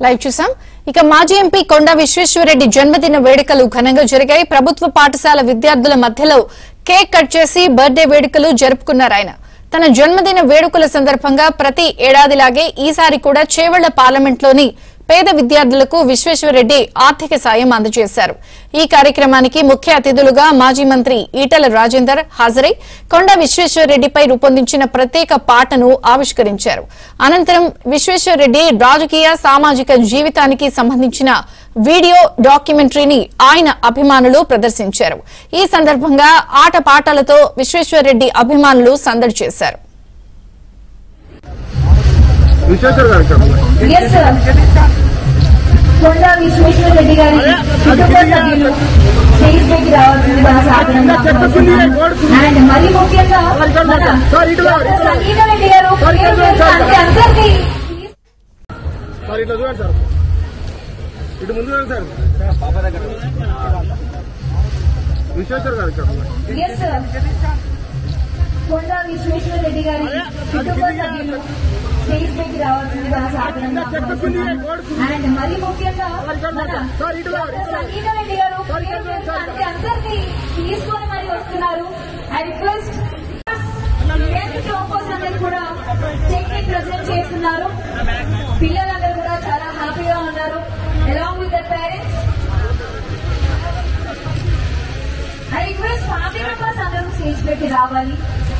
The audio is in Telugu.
లైవ్ చూసాం ఇక మాజీ ఎంపీ కొండ విశ్వేశ్వరరెడ్డి జన్మదిన వేడుకలు ఘనంగా జరిగాయి ప్రభుత్వ పాఠశాల విద్యార్థుల మధ్యలో కేక్ కట్ చేసి బర్త్డే వేడుకలు జరుపుకున్నారు ఆయన తన జన్మదిన వేడుకల సందర్భంగా ప్రతి ఏడాదిలాగే ఈసారి కూడా చేవళ్ల పార్లమెంట్లోని పేద విద్యార్థులకు విశ్వేశ్వరరెడ్డి ఆర్థిక సాయం అందజేశారు ఈ కార్యక్రమానికి ముఖ్య అతిథులుగా మాజీ మంత్రి ఈటల రాజేందర్ హాజరై కొండ విశ్వేశ్వరరెడ్డిపై రూపొందించిన ప్రత్యేక పాటను ఆవిష్కరించారు అనంతరం విశ్వేశ్వరరెడ్డి రాజకీయ సామాజిక జీవితానికి సంబంధించిన వీడియో డాక్యుమెంటరీని ఆయన అభిమానులు ప్రదర్శించారు ఈ సందర్భంగా ఆటపాటలతో విశ్వేశ్వరరెడ్డి అభిమానులు సందడి చేశారు విశ్వేశ్వర్ గారు ఇక్కడ ఎస్ సార్ కొండ విశ్వేశ్వర రెడ్డి గారి కుటుంబ సభ్యులు స్టేజ్ పైకి రావాల్సిందిగా సాధారణంగా అండ్ మరి ముఖ్యంగా మన డాక్టర్ సంగీత రెడ్డి గారు పేరు పేరున అంటే అందరికీ సార్ ఇట్లా చూడండి సార్ ఇటు ముందు చూడండి సార్ విశ్వేశ్వర్ గారు ఇక్కడ ఎస్ సార్ కొండ విశ్వేశ్వర రెడ్డి గారి కుటుంబ సభ్యులు స్టేజ్ పైకి రావాల్సిందిగా సాధారణంగా అండ్ మరి ముఖ్యంగా మన డాక్టర్ సంగీత రెడ్డి గారు పేరు పేరున అంటే అందరినీ తీసుకొని మరి వస్తున్నారు ఐ రిక్వెస్ట్ టాపర్స్ అందరు కూడా చెక్ ని ప్రెజెంట్ చేస్తున్నారు పిల్లలందరూ కూడా చాలా హ్యాపీగా ఉన్నారు along with their parents I request family members అందరూ స్టేజ్ పెట్టి రావాలి